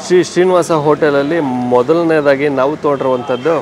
ಶ್ರೀ ಶ್ರೀನಿವಾಸ ಹೋಟೆಲಲ್ಲಿ ಮೊದಲನೇದಾಗಿ ನಾವು ತೊಗೊಂಡಿರುವಂಥದ್ದು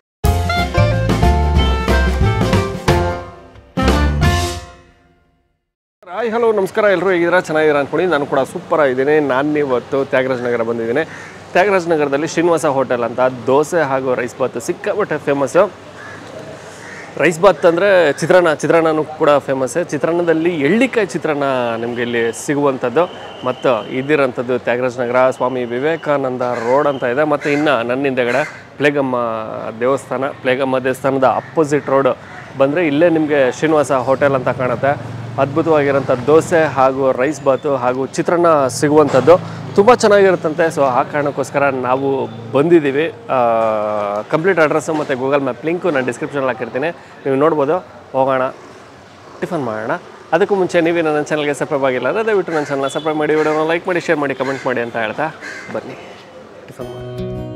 ಹಾಯ್ ಹಲೋ ನಮಸ್ಕಾರ ಎಲ್ಲರೂ ಹೇಗಿದ್ದೀರಾ ಚೆನ್ನಾಗಿದ್ದೀರಾ ಅಂದ್ಕೊಂಡು ನಾನು ಕೂಡ ಸೂಪರ್ ಆಗಿದ್ದೀನಿ ನಾನು ಇವತ್ತು ತ್ಯಾಗರಾಜ ನಗರ ಬಂದಿದ್ದೀನಿ ತ್ಯಾಗರಾಜ ನಗರದಲ್ಲಿ ಶ್ರೀನಿವಾಸ ಹೋಟೆಲ್ ಅಂತ ದೋಸೆ ಹಾಗೂ ರೈಸ್ ಬಾತ್ ಸಿಕ್ಕಾಪಟ್ಟೆ ಫೇಮಸ್ಸು ರೈಸ್ ಬಾತ್ ಅಂದರೆ ಚಿತ್ರಾನ್ನ ಚಿತ್ರಾನ್ನನೂ ಕೂಡ ಫೇಮಸ್ಸೇ ಚಿತ್ರಾನ್ನದಲ್ಲಿ ಎಳ್ಳಿಕಾಯಿ ಚಿತ್ರಾನ್ನ ನಿಮಗೆ ಇಲ್ಲಿ ಸಿಗುವಂಥದ್ದು ಮತ್ತು ಇದ್ದಿರೋಂಥದ್ದು ತ್ಯಾಗರಾಜ ನಗರ ಸ್ವಾಮಿ ವಿವೇಕಾನಂದ ರೋಡ್ ಅಂತ ಇದೆ ಮತ್ತು ಇನ್ನು ನನ್ನ ಹಿಂದೆಗಡೆ ಪ್ಲೇಗಮ್ಮ ದೇವಸ್ಥಾನ ಪ್ಲೇಗಮ್ಮ ದೇವಸ್ಥಾನದ ಅಪೋಸಿಟ್ ರೋಡ್ ಬಂದರೆ ಇಲ್ಲೇ ನಿಮಗೆ ಶ್ರೀನಿವಾಸ ಹೋಟೆಲ್ ಅಂತ ಕಾಣುತ್ತೆ ಅದ್ಭುತವಾಗಿರೋಂಥ ದೋಸೆ ಹಾಗೂ ರೈಸ್ ಬಾತು ಹಾಗೂ ಚಿತ್ರಾನ್ನ ಸಿಗುವಂಥದ್ದು ತುಂಬ ಚೆನ್ನಾಗಿರುತ್ತಂತೆ ಸೊ ಆ ಕಾರಣಕ್ಕೋಸ್ಕರ ನಾವು ಬಂದಿದ್ದೀವಿ ಕಂಪ್ಲೀಟ್ ಅಡ್ರೆಸ್ಸು ಮತ್ತು ಗೂಗಲ್ ಮ್ಯಾಪ್ ಲಿಂಕು ನಾನು ಡಿಸ್ಕ್ರಿಪ್ಷನಲ್ಲಿ ಹಾಕಿರ್ತೀನಿ ನೀವು ನೋಡ್ಬೋದು ಹೋಗೋಣ ಟಿಫನ್ ಮಾಡೋಣ ಅದಕ್ಕೂ ಮುಂಚೆ ನೀವೇ ನನ್ನ ಚಾನಲ್ಗೆ ಸಬ್ಸ್ಕ್ರೈಬ್ ಆಗಿಲ್ಲ ಅಂದರೆ ದಯವಿಟ್ಟು ನನ್ನ ಚಾನಲ್ನ ಸಬ್ಸ್ಕ್ರೈಬ್ ಮಾಡಿ ವಿಡಿಯೋನ ಲೈಕ್ ಮಾಡಿ ಶೇರ್ ಮಾಡಿ ಕಮೆಂಟ್ ಮಾಡಿ ಅಂತ ಹೇಳ್ತಾ ಬನ್ನಿ ಟಿಫನ್ ಮಾಡಿ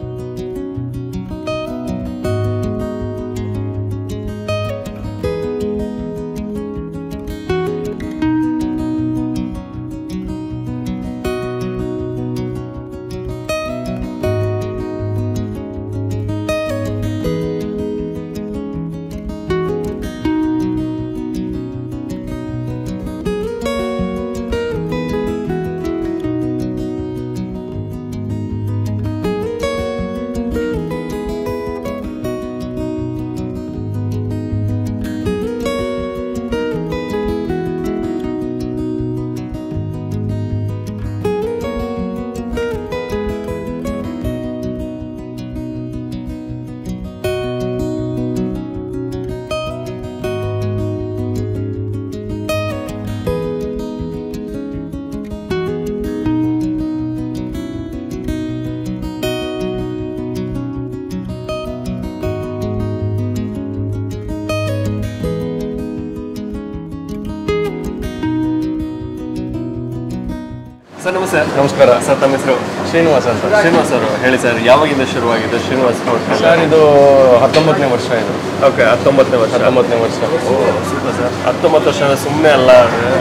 ಸರ್ ನಮಸ್ತೆ ನಮಸ್ಕಾರ ಸರ್ ತಮ್ಮ ಹೆಸರು ಶ್ರೀನಿವಾಸ್ ಅಂತ ಶ್ರೀನಿವಾಸ್ ಅವರು ಹೇಳಿ ಸರ್ ಯಾವಾಗಿಂದ ಶುರುವಾಗಿದ್ದು ಶ್ರೀನಿವಾಸ್ ಹೋಟೆಲ್ ಸರ್ ಇದು ಹತ್ತೊಂಬತ್ತನೇ ವರ್ಷ ಇದು ಓಕೆ ಹತ್ತೊಂಬತ್ತನೇ ವರ್ಷ ಹತ್ತೊಂಬತ್ತನೇ ವರ್ಷ ಸೂಪರ್ ಸರ್ ಹತ್ತೊಂಬತ್ತು ವರ್ಷ ಸುಮ್ಮನೆ ಅಲ್ಲ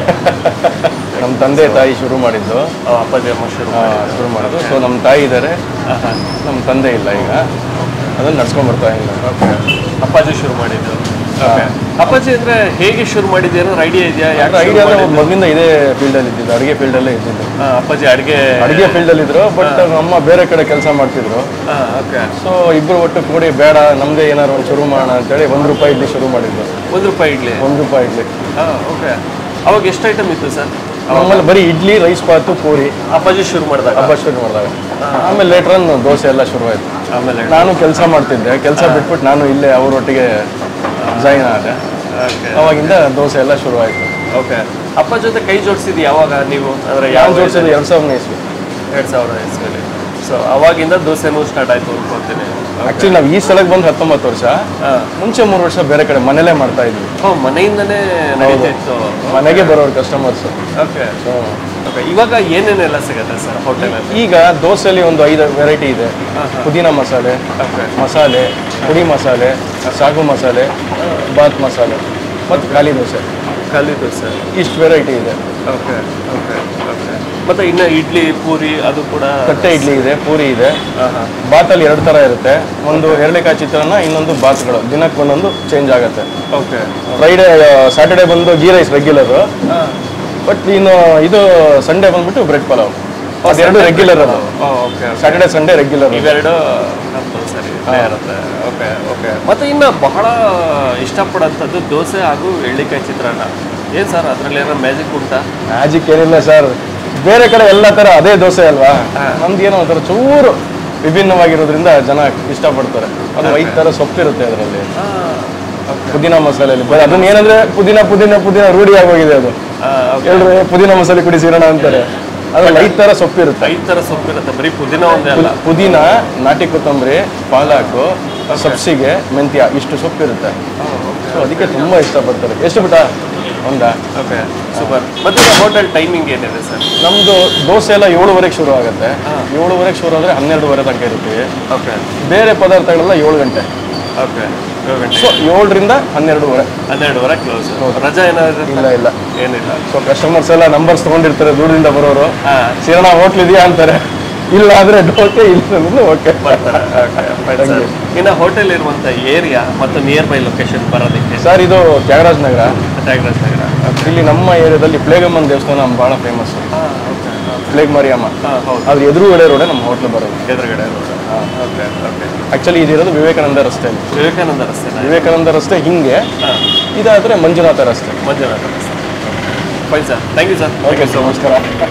ನಮ್ಮ ತಂದೆ ತಾಯಿ ಶುರು ಮಾಡಿದ್ದು ಆ, ಅಪ್ಪಾಜಿ ಅಮ್ಮ ಶುರು ಆ, ಶುರು ಮಾಡಿದ್ದು ಸೊ ನಮ್ಮ ತಾಯಿ ಇದ್ದಾರೆ ನಮ್ಮ ತಂದೆ ಇಲ್ಲ ಈಗ ಅದನ್ನು ನಡ್ಸ್ಕೊಂಡ್ ಬರ್ತಾ ಇಲ್ಲ ಓಕೆ ಅಪ್ಪಾಜಿ ಶುರು ಮಾಡಿದ್ದು ಓಕೆ ಅಪ್ಪಾಜಿ ಅಂದ್ರೆ ಹೇಗೆ ಶುರು ಮಾಡಿದ್ದು ಏನಾದ್ರು ಐಡಿಯಾ ಇದೆಯಾ ಯಾಕೆ ಐಡಿಯಾ ಮೊದಲಿಂದ ಇದೇ ಫೀಲ್ಡಲ್ಲಿ ಇದ್ದಿದ್ದು ಅಡುಗೆ ಫೀಲ್ಡಲ್ಲೇ ಇದ್ದಿದ್ದು ಅಪ್ಪಾಜಿ ಅಡುಗೆ ಅಡುಗೆ ಫೀಲ್ಡಲ್ಲಿ ಇದ್ರು ಬಟ್ ಅಮ್ಮ ಬೇರೆ ಕಡೆ ಕೆಲಸ ಮಾಡ್ತಿದ್ರು ಓಕೆ ಸೊ ಇಬ್ರು ಒಟ್ಟು ಕೂಡಿ ಬೇಡ ನಮ್ಮದೇ ಏನಾದ್ರು ಒಂದು ಶುರು ಮಾಡೋಣ ಅಂತೇಳಿ ಒಂದು ರೂಪಾಯಿ ಇಡ್ಲಿ ಶುರು ಮಾಡಿದ್ದು ಒಂದು ರೂಪಾಯಿ ಇಡ್ಲಿ ಒಂದು ರೂಪಾಯಿ ಇಡ್ಲಿ ಓಕೆ ಅವಾಗ ಎಷ್ಟು ಐಟಮ್ ಇತ್ತು ಸರ್ ನಮ್ಮಲ್ಲಿ ಬರೀ ಇಡ್ಲಿ ರೈಸ್ ಬಾತು ಪೂರಿ ಅಪ್ಪಾಜಿ ಶುರು ಮಾಡಿದಾಗ ಹಬ್ಬ ಶುರು ಮಾಡಿದಾಗ ಆಮೇಲೆ ಲೇಟ್ರನ್ ದೋಸೆ ಎಲ್ಲ ಶುರುವಾಯಿತು ಆಮೇಲೆ ನಾನು ಕೆಲಸ ಮಾಡ್ತಿದ್ದೆ ಕೆಲಸ ಬಿಟ್ಬಿಟ್ಟು ನಾನು ಇಲ್ಲೇ ಅವರೊಟ್ಟಿಗೆ ಜಾಯಿನ್ ಆದೆ ಓಕೆ ಅವಾಗಿಂದ ದೋಸೆ ಎಲ್ಲ ಶುರುವಾಯಿತು ಓಕೆ ಅಪ್ಪ ಜೊತೆ ಕೈ ಜೋಡಿಸಿದ್ದು ಯಾವಾಗ ನೀವು ಅಂದ್ರೆ ಯಾವ ಯಾವ ಜೋಡಿಸಿದ್ದು ಎರಡು ಸಾವಿರನೇ ಇಸ್ವಿ ಎರಡು ಸಾವಿರದ ಇಸ್ವಿಲಿ ಸೊ ಅವಾಗಿಂದ ದೋಸೆನೂ ಸ್ಟಾರ್ಟ್ ಆಯ್ತು ಅನ್ಕೋತೀನಿ ಆ್ಯಕ್ಚುಲಿ ನಾವು ಈ ಸ್ಥಳಕ್ಕೆ ಬಂದು ಹತ್ತೊಂಬತ್ತು ವರ್ಷ ಮುಂಚೆ ಮೂರು ವರ್ಷ ಬೇರೆ ಕಡೆ ಮನೇಲೇ ಮಾಡ್ತಾ ಇದ್ವಿ ಓ ಮನೆಯಿಂದನೇ ನಡೀತಾ ಇತ್ತು ಮನೆಗೆ ಬರೋರು ಕಸ್ಟಮರ್ಸ್ ಓಕೆ ಓಕೆ ಇವಾಗ ಏನೇನೆಲ್ಲ ಸಿಗುತ್ತೆ ಸರ್ ಹೋಟೆಲಲ್ಲಿ ಈಗ ದೋಸೆಲಿ ಒಂದು ಐದು ವೆರೈಟಿ ಇದೆ ಪುದೀನ ಮಸಾಲೆ ಓಕೆ ಮಸಾಲೆ ಪುಡಿ ಮಸಾಲೆ ಸಾಗು ಮಸಾಲೆ ಬಾತ್ ಮಸಾಲೆ ಮತ್ತು ಖಾಲಿ ದೋಸೆ ಖಾಲಿ ದೋಸೆ ಇಷ್ಟು ವೆರೈಟಿ ಇದೆ ಓಕೆ ಓಕೆ ಓಕೆ ಮತ್ತೆ ಇನ್ನು ಇಡ್ಲಿ ಪೂರಿ ಅದು ಕೂಡ ತಟ್ಟೆ ಇಡ್ಲಿ ಇದೆ ಪೂರಿ ಇದೆ ಹಾಂ ಹಾಂ ಬಾತಲ್ಲಿ ಎರಡು ಥರ ಇರುತ್ತೆ ಒಂದು ಎರಳೆಕಾಯಿ ಚಿತ್ರಾನ್ನ ಇನ್ನೊಂದು ಬಾತ್ಗಳು ದಿನಕ್ಕೆ ಒಂದೊಂದು ಚೇಂಜ್ ಆಗುತ್ತೆ ಓಕೆ ಫ್ರೈಡೇ ಸ್ಯಾಟರ್ಡೇ ಬಂದು ಗೀ ರೈಸ್ ರೆಗ್ಯುಲರು ಬಟ್ ಇನ್ನು ಇದು ಸಂಡೇ ಬಂದ್ಬಿಟ್ಟು ಬ್ರೆಡ್ ಪಲಾವ್ ಅದೆರಡು ರೆಗ್ಯುಲರ್ ಅದು ಓಕೆ ಸ್ಯಾಟರ್ಡೇ ಸಂಡೇ ರೆಗ್ಯುಲರ್ ಇವೆರಡು ಕಂಪಲ್ಸರಿ ಇರುತ್ತೆ ಓಕೆ ಓಕೆ ಮತ್ತೆ ಇನ್ನು ಬಹಳ ಇಷ್ಟಪಡೋಂಥದ್ದು ದೋಸೆ ಹಾಗೂ ಎಳ್ಳಿಕಾಯಿ ಚಿತ್ರಾನ್ನ ಏನು ಸರ್ ಅದರಲ್ಲಿ ಏನೋ ಮ್ಯಾಜಿಕ್ ಉಂಟಾ ಮ್ಯಾಜಿಕ್ ಏನಿಲ್ಲ ಸರ್ ಬೇರೆ ಕಡೆ ಎಲ್ಲ ಥರ ಅದೇ ದೋಸೆ ಅಲ್ವಾ ನಮ್ದು ಏನೋ ಒಂಥರ ಚೂರು ವಿಭಿನ್ನವಾಗಿರೋದ್ರಿಂದ ಜನ ಇಷ್ಟಪಡ್ತಾರೆ ಅದು ಐದು ಥರ ಸೊಪ್ಪಿರುತ್ತೆ ಅದರಲ್ಲಿ ಪುದೀನ ಮಸಾಲೆಯಲ್ಲಿ ಬರೀ ಅದನ್ನ ಏನಂದ್ರೆ ಪುದೀನ ಪುದೀನ ಪುದೀನ ರೂಢಿ ಆಗೋಗಿದೆ ಅದು ಎಲ್ರು ಪುದೀನ ಮಸಾಲೆ ಕುಡಿಸಿರೋಣ ಅಂತಾರೆ ಅದ್ರಲ್ಲಿ ಐದು ಥರ ಸೊಪ್ಪಿರುತ್ತೆ ಐದು ಥರ ಸೊಪ್ಪಿರುತ್ತೆ ಬರೀ ಪುದೀನ ಒಂದೇ ಅಲ್ಲ ಪುದೀನ ನಾಟಿ ಕೊತ್ತಂಬರಿ ಪಾಲಾಕು ಸಬ್ಸಿಗೆ ಮೆಂತ್ಯ ಇಷ್ಟು ಸೊಪ್ಪಿರುತ್ತೆ ಸೊ ಅದಕ್ಕೆ ತುಂಬ ಇಷ್ಟಪಡ್ತಾರೆ ಎಷ್ಟು ಬಿಟ್ಟ ಒಂದಾ ಓಕೆ ಸೂಪರ್ ಮತ್ತೆ ಹೋಟೆಲ್ ಟೈಮಿಂಗ್ ಏನಿದೆ ಸರ್ ನಮ್ಮದು ದೋಸೆ ಎಲ್ಲ ಏಳುವರೆಗೆ ಶುರು ಆಗುತ್ತೆ ಏಳುವರೆಗೆ ಶುರು ಆದರೆ ಹನ್ನೆರಡುವರೆ ತನಕ ಇರ್ತೀವಿ ಓಕೆ ಬೇರೆ ಪದಾರ್ಥಗಳೆಲ್ಲ ಏಳು ಗಂಟೆ ಓಕೆ ಏಳು ಗಂಟೆ ಸೊ ಏಳರಿಂದ ಹನ್ನೆರಡುವರೆ ಹನ್ನೆರಡುವರೆ ಕ್ಲೋಸ್ ರಜಾ ಏನಾದ್ರು ಇಲ್ಲ ಇಲ್ಲ ಏನಿಲ್ಲ ಸೊ ಕಸ್ಟಮರ್ಸ್ ಎಲ್ಲ ನಂಬರ್ಸ್ ತೊಗೊಂಡಿರ್ತಾರೆ ದೂರದಿಂದ ಬರೋರು ಹಾಂ ಸಿರಣ ಹೋಟ್ಲ್ ಇದೆಯಾ ಅಂತಾರೆ ಇಲ್ಲ ಅಂದ್ರೆ ಓಕೆ ಇಲ್ಲ ಅಂದ್ರೆ ಓಕೆ ಬರ್ತಾರೆ Okay, fine sir. ಇನ್ನು ಹೋಟೆಲ್ ಇರುವಂಥ ಏರಿಯಾ ಮತ್ತು ನಿಯರ್ ಬೈ ಲೊಕೇಶನ್ ಬರೋದಕ್ಕೆ ಸರ್ ಇದು ತ್ಯಾಗರಾಜ್ ನಗರ ತ್ಯಾಗರಾಜ್ ನಗರ ಇಲ್ಲಿ ನಮ್ಮ ಏರಿಯಾದಲ್ಲಿ ಪ್ಲೇಗಮ್ಮನ ದೇವಸ್ಥಾನ ಬಹಳ ಫೇಮಸ್ ಪ್ಲೇಗ್ ಮರಿಯಮ್ಮ ಹಾಂ ಹೌದು ಅದ್ರ ಎದುರುಗಡೆ ರೋಡೆ ನಮ್ಮ ಹೋಟ್ಲ್ ಬರೋದು ಎದುರುಗಡೆ ಓಕೆ ಓಕೆ ಆಕ್ಚುಲಿ ಇದಿರೋದು ವಿವೇಕಾನಂದ ರಸ್ತೆಯಲ್ಲಿ ವಿವೇಕಾನಂದ ರಸ್ತೆನ ವಿವೇಕಾನಂದ ರಸ್ತೆ ಹಿಂಗೆ ಹಾಂ ಇದಾದ್ರೆ ಮಂಜುನಾಥ ರಸ್ತೆ ಮಂಜುನಾಥ ರಸ್ತೆ fine sir thank you sir okay sir ನಮಸ್ಕಾರ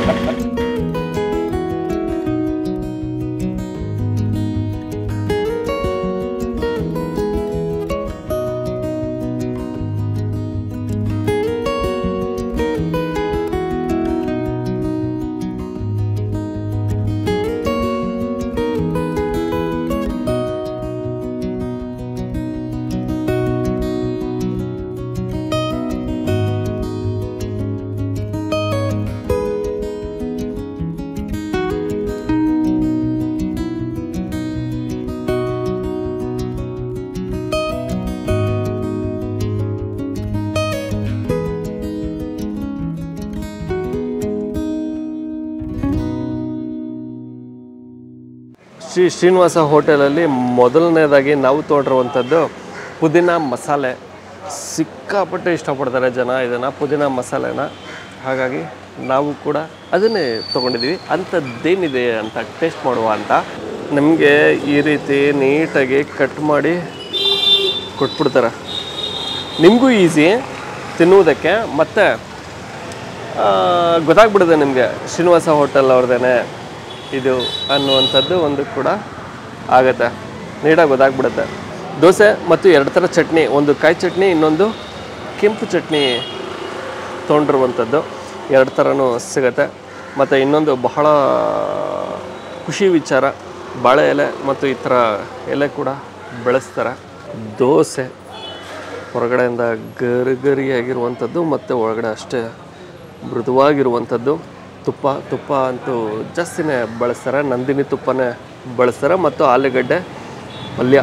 ಶ್ರೀ ಶ್ರೀನಿವಾಸ ಹೋಟೆಲಲ್ಲಿ ಮೊದಲನೇದಾಗಿ ನಾವು ತೊಗೊಂಡಿರುವಂಥದ್ದು ಪುದೀನ ಮಸಾಲೆ ಸಿಕ್ಕಾಪಟ್ಟೆ ಇಷ್ಟಪಡ್ತಾರೆ ಜನ ಇದನ್ನು ಪುದೀನ ಮಸಾಲೆನ ಹಾಗಾಗಿ ನಾವು ಕೂಡ ಅದನ್ನೇ ತೊಗೊಂಡಿದ್ದೀವಿ ಅಂಥದ್ದೇನಿದೆ ಅಂತ ಟೇಸ್ಟ್ ಮಾಡುವ ಅಂತ ನಮಗೆ ಈ ರೀತಿ ನೀಟಾಗಿ ಕಟ್ ಮಾಡಿ ಕೊಟ್ಬಿಡ್ತಾರೆ ನಿಮಗೂ ಈಸಿ ತಿನ್ನುವುದಕ್ಕೆ ಮತ್ತು ಗೊತ್ತಾಗ್ಬಿಡುತ್ತೆ ನಿಮಗೆ ಶ್ರೀನಿವಾಸ ಹೋಟೆಲ್ ಅವ್ರದ್ದೇನೆ ಇದು ಅನ್ನುವಂಥದ್ದು ಒಂದು ಕೂಡ ಆಗತ್ತೆ ನೀಟಾಗಿ ಗೊತ್ತಾಗ್ಬಿಡುತ್ತೆ ದೋಸೆ ಮತ್ತು ಎರಡು ಥರ ಚಟ್ನಿ ಒಂದು ಕಾಯಿ ಚಟ್ನಿ ಇನ್ನೊಂದು ಕೆಂಪು ಚಟ್ನಿ ತೊಗೊಂಡಿರುವಂಥದ್ದು ಎರಡು ಥರನೂ ಸಿಗತ್ತೆ ಮತ್ತು ಇನ್ನೊಂದು ಬಹಳ ಖುಷಿ ವಿಚಾರ ಬಾಳೆ ಎಲೆ ಮತ್ತು ಈ ಥರ ಎಲೆ ಕೂಡ ಬೆಳೆಸ್ತಾರೆ ದೋಸೆ ಹೊರಗಡೆಯಿಂದ ಗರಿಗರಿಯಾಗಿರುವಂಥದ್ದು ಮತ್ತು ಒಳಗಡೆ ಅಷ್ಟೇ ಮೃದುವಾಗಿರುವಂಥದ್ದು ತುಪ್ಪ ತುಪ್ಪ ಅಂತೂ ಜಾಸ್ತಿನೇ ಬಳಸ್ತಾರೆ ನಂದಿನಿ ತುಪ್ಪನೇ ಬಳಸ್ತಾರೆ ಮತ್ತು ಆಲೂಗಡ್ಡೆ ಪಲ್ಯ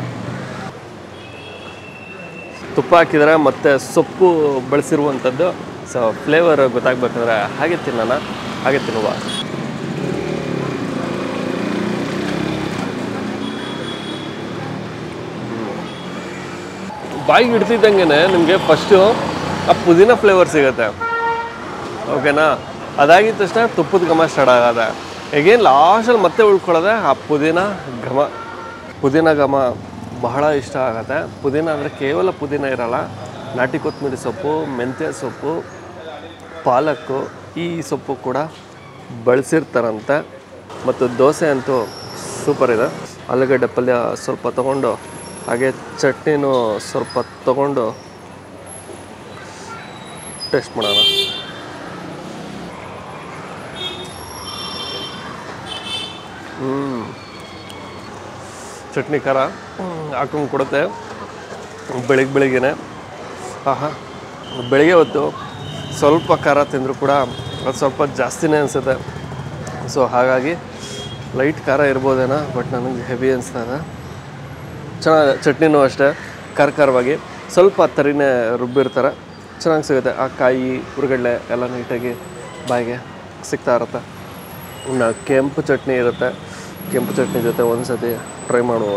ತುಪ್ಪ ಹಾಕಿದರೆ ಮತ್ತು ಸೊಪ್ಪು ಬಳಸಿರುವಂಥದ್ದು ಸೊ ಫ್ಲೇವರ್ ಗೊತ್ತಾಗ್ಬೇಕಂದ್ರೆ ಹಾಗೆ ತಿನ್ನೋಣ ಹಾಗೆ ತಿನ್ನುವ ಬಾಯಿಗೆ ಇಡ್ತಿದ್ದಂಗೆ ನಿಮಗೆ ಫಸ್ಟು ಆ ಪುದೀನ ಫ್ಲೇವರ್ ಸಿಗುತ್ತೆ ಓಕೆನಾ ಅದಾಗಿದ ತಕ್ಷಣ ತುಪ್ಪದ ಘಮ ಸ್ಟಾರ್ಟ್ ಆಗದೆ ಈಗೇನು ಲಾಸ್ಟಲ್ಲಿ ಮತ್ತೆ ಉಳ್ಕೊಳ್ಳೋದೆ ಆ ಪುದೀನ ಘಮ ಪುದೀನ ಘಮ ಬಹಳ ಇಷ್ಟ ಆಗುತ್ತೆ ಪುದೀನ ಅಂದರೆ ಕೇವಲ ಪುದೀನ ಇರಲ್ಲ ನಾಟಿ ಕೊತ್ತಂಬರಿ ಸೊಪ್ಪು ಮೆಂತ್ಯ ಸೊಪ್ಪು ಪಾಲಕ್ಕು ಈ ಸೊಪ್ಪು ಕೂಡ ಬಳಸಿರ್ತಾರಂತೆ ಮತ್ತು ದೋಸೆ ಅಂತೂ ಸೂಪರ್ ಇದೆ ಆಲೂಗಡ್ಡೆ ಪಲ್ಯ ಸ್ವಲ್ಪ ತೊಗೊಂಡು ಹಾಗೆ ಚಟ್ನಿನೂ ಸ್ವಲ್ಪ ತೊಗೊಂಡು ಟೇಸ್ಟ್ ಮಾಡೋಣ ಹ್ಞೂ ಚಟ್ನಿ ಖಾರ ಹಾಕೊಂಡು ಕೊಡುತ್ತೆ ಬೆಳಿಗ್ಗೆ ಬೆಳಿಗ್ಗೆನೆ ಆಹಾ ಬೆಳಿಗ್ಗೆ ಹೊತ್ತು ಸ್ವಲ್ಪ ಖಾರ ತಿಂದರೂ ಕೂಡ ಅದು ಸ್ವಲ್ಪ ಜಾಸ್ತಿನೇ ಅನಿಸುತ್ತೆ ಸೊ ಹಾಗಾಗಿ ಲೈಟ್ ಖಾರ ಇರ್ಬೋದೇನೋ ಬಟ್ ನನಗೆ ಹೆವಿ ಅನಿಸ್ತಾ ಇದೆ ಚೆನ್ನಾಗಿದೆ ಚಟ್ನಿನೂ ಅಷ್ಟೇ ಖಾರ ಖಾರವಾಗಿ ಸ್ವಲ್ಪ ತರಿನೇ ರುಬ್ಬಿರ್ತಾರೆ ಚೆನ್ನಾಗಿ ಸಿಗುತ್ತೆ ಆ ಕಾಯಿ ಹುರುಗಡ್ಲೆ ಎಲ್ಲ ನೀಟಾಗಿ ಬಾಯಿಗೆ ಸಿಗ್ತಾ ಇರುತ್ತೆ ಇನ್ನು ಕೆಂಪು ಚಟ್ನಿ ಇರುತ್ತೆ ಕೆಂಪು ಚಟ್ನಿ ಜೊತೆ ಒಂದು ಸತಿ ಟ್ರೈ ಮಾಡುವ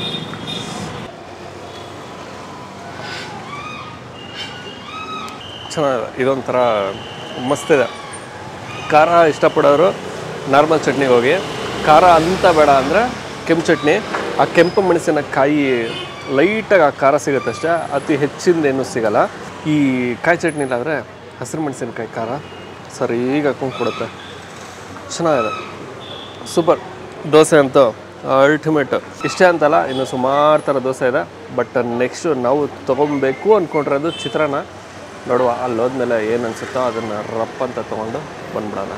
ಚೆನ್ನಾಗಿದೆ ಇದೊಂಥರ ಮಸ್ತಿದೆ ಖಾರ ಇಷ್ಟಪಡೋರು ನಾರ್ಮಲ್ ಚಟ್ನಿಗೆ ಹೋಗಿ ಖಾರ ಅಂತ ಬೇಡ ಅಂದರೆ ಕೆಂಪು ಚಟ್ನಿ ಆ ಕೆಂಪು ಮೆಣಸಿನಕಾಯಿ ಲೈಟಾಗಿ ಆ ಖಾರ ಸಿಗುತ್ತಷ್ಟೇ ಅತಿ ಹೆಚ್ಚಿಂದೇನು ಸಿಗಲ್ಲ ಈ ಕಾಯಿ ಚಟ್ನಿಲಾದರೆ ಹಸಿರು ಮೆಣಸಿನಕಾಯಿ ಖಾರ ಸರಿಯಾಗಿ ಹಾಕೊಂಡು ಕೊಡುತ್ತೆ ಚೆನ್ನಾಗಿದೆ ಸೂಪರ್ ದೋಸೆ ಅಂತೂ ಅಲ್ಟಿಮೇಟ್ ಇಷ್ಟೇ ಅಂತಲ್ಲ ಇನ್ನು ಸುಮಾರು ಥರ ದೋಸೆ ಇದೆ ಬಟ್ ನೆಕ್ಸ್ಟು ನಾವು ತೊಗೊಬೇಕು ಅಂದ್ಕೊಂಡಿರೋದು ಚಿತ್ರಾನ್ನ ನೋಡುವ ಅಲ್ಲಿ ಹೋದ್ಮೇಲೆ ಏನು ಅನಿಸುತ್ತೋ ಅದನ್ನು ರಪ್ ಅಂತ ತೊಗೊಂಡು ಬಂದ್ಬಿಡೋಣ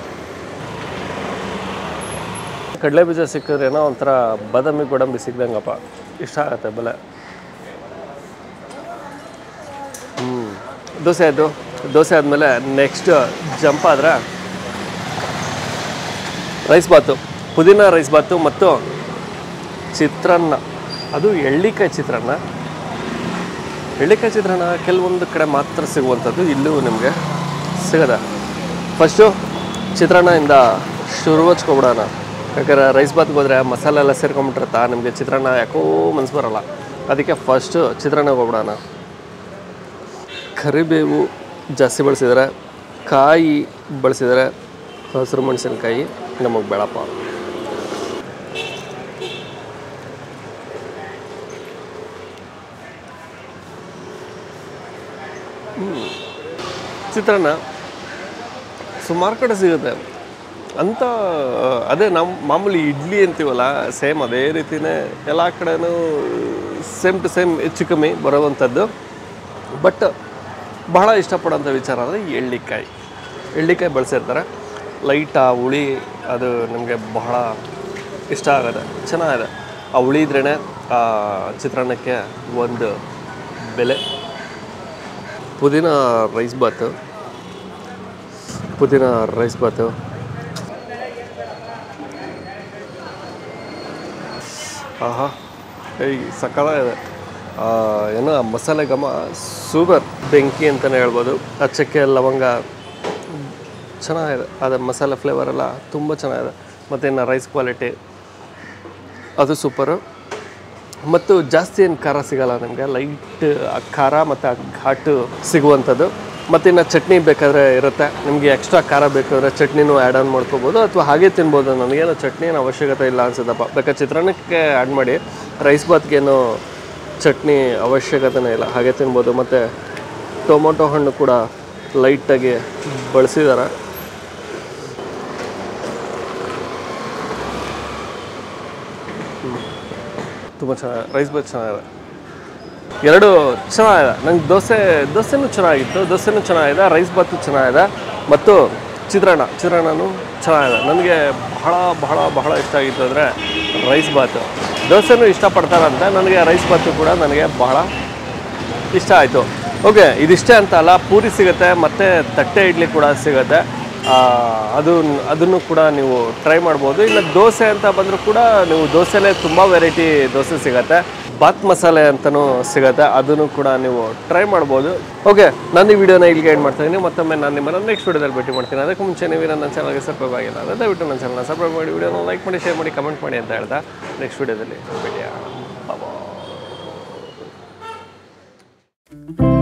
ಕಡಲೆ ಬೀಜ ಸಿಕ್ಕಿದ್ರೇನೋ ಒಂಥರ ಬಾದಾಮಿ ಗೋಡಂಬಿ ಸಿಗ್ದಂಗಪ್ಪ ಇಷ್ಟ ಆಗತ್ತೆ ಬೆಲೆ ಹ್ಞೂ ದೋಸೆ ಆಯಿತು ದೋಸೆ ಆದಮೇಲೆ ನೆಕ್ಸ್ಟ್ ಜಂಪ್ ಆದರೆ ರೈಸ್ ಬಾತು ಪುದೀನ ರೈಸ್ ಬಾತು ಮತ್ತು ಚಿತ್ರಾನ್ನ ಅದು ಎಳ್ಳಿಕಾಯಿ ಚಿತ್ರಾನ್ನ ಎಳ್ಳಿಕಾಯಿ ಚಿತ್ರಾನ್ನ ಕೆಲವೊಂದು ಕಡೆ ಮಾತ್ರ ಸಿಗುವಂಥದ್ದು ಇಲ್ಲೂ ನಿಮಗೆ ಸಿಗದ ಫಸ್ಟು ಚಿತ್ರಾನ್ನದಿಂದ ಶುರು ಹಚ್ಕೊಬಿಡೋಣ ಯಾಕಂದ್ರೆ ರೈಸ್ ಬಾತ್ಗೆ ಹೋದ್ರೆ ಮಸಾಲೆ ಎಲ್ಲ ಸೇರ್ಕೊಂಬಿಟ್ಟಿರುತ್ತಾ ನಿಮಗೆ ಚಿತ್ರಾನ್ನ ಯಾಕೋ ಮನ್ಸು ಬರಲ್ಲ ಅದಕ್ಕೆ ಫಸ್ಟು ಚಿತ್ರಾನ್ನಕ್ಕೆ ಹೋಗ್ಬಿಡೋಣ ಕರಿಬೇವು ಜಾಸ್ತಿ ಬಳಸಿದ್ದಾರೆ ಕಾಯಿ ಬಳಸಿದ್ದಾರೆ ಹಸಿರು ಮೆಣಸಿನ್ಕಾಯಿ ನಮಗೆ ಬೇಡಪ್ಪ ಹ್ಮ್. ಚಿತ್ರಾನ್ನ ಸುಮಾರು ಕಡೆ ಸಿಗುತ್ತೆ ಅಂತ ಅದೇ ನಮ್ಮ ಮಾಮೂಲಿ ಇಡ್ಲಿ ಅಂತೀವಲ್ಲ ಸೇಮ್ ಅದೇ ರೀತಿನೇ ಎಲ್ಲ ಕಡೆನೂ ಸೇಮ್ ಟು ಸೇಮ್ ಹೆಚ್ಚು ಕಮ್ಮಿ ಬರುವಂಥದ್ದು ಬಟ್ ಬಹಳ ಇಷ್ಟಪಡೋಂಥ ವಿಚಾರ ಅಂದರೆ ಎಳ್ಳಿಕಾಯಿ ಎಳ್ಳಿಕಾಯಿ ಬಳಸಿರ್ತಾರೆ ಲೈಟ್ ಆ ಹುಳಿ ಅದು ನಿಮಗೆ ಬಹಳ ಇಷ್ಟ ಆಗುತ್ತೆ ಚೆನ್ನಾಗಿದೆ ಆ ಹುಳಿ ಇದ್ರೇ ಆ ಚಿತ್ರಾನ್ನಕ್ಕೆ ಒಂದು ಬೆಲೆ ಪುದೀನ ರೈಸ್ ಬಾತು ಪುದೀನ ರೈಸ್ ಬಾತು ಆಹಾ ಏಯ್ ಸಕ್ಕತ್ತಾಗಿದೆ ಆ, ಏನೋ ಆ ಮಸಾಲೆ ಘಮ ಸೂಪರ್ ಬೆಂಕಿ ಅಂತಲೇ ಹೇಳ್ಬೋದು ಆ ಚಕ್ಕೆ ಲವಂಗ ಚೆನ್ನಾಗಿದೆ ಅದು ಮಸಾಲೆ ಫ್ಲೇವರ್ ಎಲ್ಲ ತುಂಬ ಚೆನ್ನಾಗಿದೆ ಮತ್ತು ಇನ್ನು ರೈಸ್ ಕ್ವಾಲಿಟಿ ಅದು ಸೂಪರು ಮತ್ತು ಜಾಸ್ತಿ ಏನು ಖಾರ ಸಿಗಲ್ಲ ನಿಮಗೆ ಲೈಟ್ ಖಾರ ಮತ್ತು ಆ ಘಾಟು ಸಿಗುವಂಥದ್ದು ಮತ್ತು ಇನ್ನು ಚಟ್ನಿ ಬೇಕಾದರೆ ಇರುತ್ತೆ ನಿಮಗೆ ಎಕ್ಸ್ಟ್ರಾ ಖಾರ ಬೇಕಾದರೆ ಚಟ್ನಿನೂ ಆ್ಯಡ್ ಆನ್ ಮಾಡ್ಕೋಬೋದು ಅಥವಾ ಹಾಗೆ ತಿನ್ಬೋದು ನನಗೇನು ಚಟ್ನಿ ಏನು ಅವಶ್ಯಕತೆ ಇಲ್ಲ ಅನ್ಸುತ್ತಪ್ಪ ಬೇಕಾದ್ರೆ ಚಿತ್ರಾನ್ನಕ್ಕೆ ಆ್ಯಡ್ ಮಾಡಿ ರೈಸ್ ಬಾತ್ಗೇನು ಚಟ್ನಿ ಅವಶ್ಯಕತೆನೇ ಇಲ್ಲ ಹಾಗೆ ತಿನ್ಬೋದು ಮತ್ತು ಟೊಮೊಟೊ ಹಣ್ಣು ಕೂಡ ಲೈಟಾಗಿ ಬಳಸಿದ್ದಾರೆ ತುಂಬ ಚೆನ್ನಾಗಿದೆ ರೈಸ್ ಬಾತ್ ಚೆನ್ನಾಗಿದೆ ಎರಡು ಚೆನ್ನಾಗಿದೆ ನಂಗೆ ದೋಸೆ ದೋಸೆನೂ ಚೆನ್ನಾಗಿತ್ತು ದೋಸೆನೂ ಚೆನ್ನಾಗಿದೆ ರೈಸ್ ಬಾತು ಚೆನ್ನಾಗಿದೆ ಮತ್ತು ಚಿತ್ರಾನ್ನ ಚಿತ್ರಾನ್ನನೂ ಚೆನ್ನಾಗಿದೆ ನನಗೆ ಬಹಳ ಬಹಳ ಬಹಳ ಇಷ್ಟ ಆಗಿತ್ತು ಅಂದರೆ ರೈಸ್ ಬಾತು ದೋಸೆನೂ ಇಷ್ಟಪಡ್ತಾರಂತೆ ನನಗೆ ರೈಸ್ ಬಾತು ಕೂಡ ನನಗೆ ಬಹಳ ಇಷ್ಟ ಆಯಿತು ಓಕೆ ಇದಿಷ್ಟೇ ಅಂತ ಅಲ್ಲ ಪೂರಿ ಸಿಗುತ್ತೆ ಮತ್ತು ತಟ್ಟೆ ಇಡ್ಲಿ ಕೂಡ ಸಿಗುತ್ತೆ ಆ, ಅದು ಅದನ್ನು ಕೂಡ ನೀವು ಟ್ರೈ ಮಾಡ್ಬೋದು ಇಲ್ಲ ದೋಸೆ ಅಂತ ಬಂದರೂ ಕೂಡ ನೀವು ದೋಸೆಲೇ ತುಂಬ ವೆರೈಟಿ ದೋಸೆ ಸಿಗುತ್ತೆ ಬಾತ್ ಮಸಾಲೆ ಅಂತಲೂ ಸಿಗುತ್ತೆ ಅದನ್ನು ಕೂಡ ನೀವು ಟ್ರೈ ಮಾಡ್ಬೋದು ಓಕೆ ನಾನು ಈ ವಿಡಿಯೋನ ಇಲ್ಲಿಗೆ ಏನು ಮಾಡ್ತಾ ಇದ್ದೀನಿ ಮತ್ತೊಮ್ಮೆ ನಾನು ನಿಮ್ಮನ್ನು ನೆಕ್ಸ್ಟ್ ವಿಡಿಯೋದಲ್ಲಿ ಭೇಟಿ ಮಾಡ್ತೀನಿ ಅದಕ್ಕೆ ಮುಂಚೆ ನೀವು ನನ್ನ ಚಾನಲ್ಗೆ ಸಬ್ಸ್ಕ್ರೈಬ್ ಆಗಿಲ್ಲ ಅಂದರೆ ದಯವಿಟ್ಟು ನನ್ನ ಚಾನಲ್ನ ಸಬ್ಸ್ಕ್ರೈಬ್ ಮಾಡಿ ವಿಡಿಯೋನ ಲೈಕ್ ಮಾಡಿ ಶೇರ್ ಮಾಡಿ ಕಮೆಂಟ್ ಮಾಡಿ ಅಂತ ಹೇಳ್ತಾ ನೆಕ್ಸ್ಟ್ ವಿಡಿಯೋದಲ್ಲಿ ಭೇಟಿಯಾಗೋಣ Bye-bye.